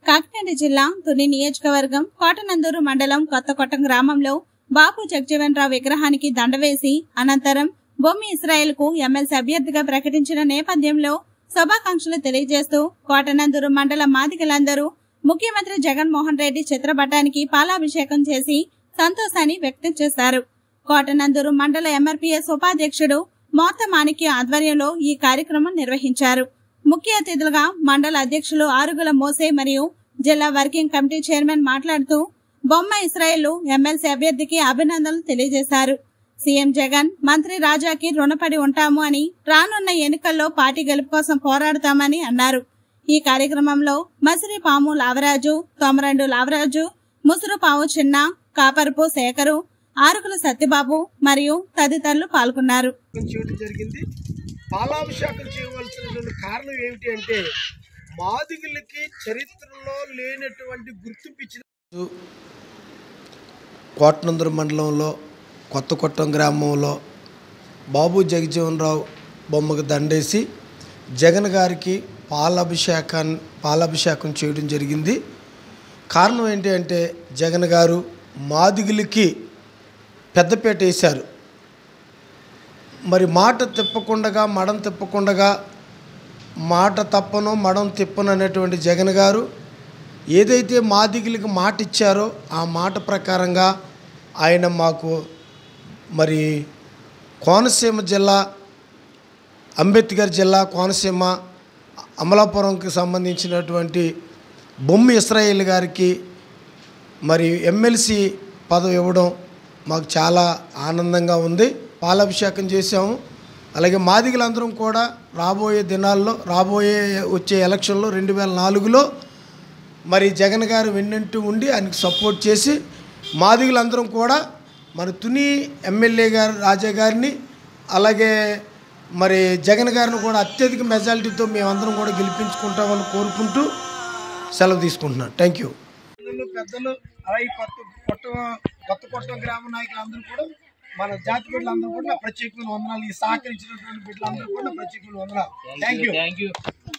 కాకినాడ జిల్లా తుని నియోజకవర్గం కోటనందూరు మండలం కొత్తకొట్టం గ్రామంలో బాపు జగజీవన్ రావు విగ్రహానికి దండ వేసి అనంతరం బొమ్మి ఇస్రాయెల్ కు ఎమ్మెల్సీ అభ్యర్థిగా ప్రకటించిన నేపథ్యంలో శుభాకాంక్షలు తెలియజేస్తూ కోటనందూరు మండల మాదిగలందరూ ముఖ్యమంత్రి జగన్మోహన్ రెడ్డి చిత్రపటానికి పాలాభిషేకం చేసి సంతోషాన్ని వ్యక్తం చేశారు కోటనందూరు మండల ఎంఆర్పీఎస్ ఉపాధ్యక్షుడు మోత మాణిక్య ఆధ్వర్యంలో ఈ కార్యక్రమం నిర్వహించారు ముఖ్య అతిథులుగా మండల అధ్యక్షులు ఆరుగుల మోసే మరియు జిల్లా వర్కింగ్ కమిటీ చైర్మన్ మాట్లాడుతూ బొమ్మ ఇస్రాయేల్ ఎమ్మెల్సీ అభ్యర్థికి అభినందనలు తెలియజేశారు సీఎం జగన్ మంత్రి రాజాకి రుణపడి ఉంటాము అని రానున్న ఎన్నికల్లో పార్టీ గెలుపు కోసం పోరాడతామని అన్నారు ఈ కార్యక్రమంలో మసిరి పాము లావరాజు తొమరండు లావరాజు ముసురు పాము చిన్న కాపరపు శేఖరు ఆరుగుల సత్యబాబు మరియు తదితరులు పాల్గొన్నారు అభిషేకం చేయడం జరిగింది పాలాభిషేకం చేయవలసినటువంటి కారణం ఏమిటి అంటే మాదిగులకి చరిత్రలో లేనటువంటి గుర్తింపు ఇచ్చిన కోటనందూరు మండలంలో కొత్తకొట్టం గ్రామంలో బాబు జగజీవన్ రావు బొమ్మకు దండేసి జగన్ గారికి పాలాభిషేకాన్ని పాలాభిషేకం చేయడం జరిగింది కారణం ఏంటి అంటే జగన్ గారు మాదిగులకి పెద్దపేట వేశారు మరి మాట తిప్పకుండగా మడం తిప్పకుండగా మాట తప్పను మడం తిప్పను అనేటువంటి జగన్ గారు ఏదైతే మాదిగులకి మాట ఇచ్చారో ఆ మాట ప్రకారంగా ఆయన మాకు మరి కోనసీమ జిల్లా అంబేద్కర్ జిల్లా కోనసీమ అమలాపురంకి సంబంధించినటువంటి బొమ్మి ఇస్రాయేల్ గారికి మరి ఎమ్మెల్సీ పదవి ఇవ్వడం మాకు చాలా ఆనందంగా ఉంది పాలాభిషేకం చేశాము అలాగే మాదిగలందరం కూడా రాబోయే దినాల్లో రాబోయే వచ్చే ఎలక్షన్లో రెండు వేల నాలుగులో మరి జగన్ గారు వెన్నంటూ ఉండి ఆయనకు సపోర్ట్ చేసి మాదిగలందరం కూడా మన తుని ఎమ్మెల్యే గారు రాజా గారిని అలాగే మరి జగన్ గారిని కూడా అత్యధిక మెజారిటీతో మేమందరం కూడా గెలిపించుకుంటామని కోరుకుంటూ సెలవు తీసుకుంటున్నాను థ్యాంక్ యూ పెద్దలు అలాగే కొత్త కొత్త కొత్త కొత్త గ్రామ నాయకులందరూ కూడా మన జాతి బిడ్డలందరూ కూడా ప్రత్యేకమైన వందనాలు ఈ సహకరించినటువంటి బిడ్డలందరూ కూడా ప్రత్యేకమైన వందనాలు థ్యాంక్ యూ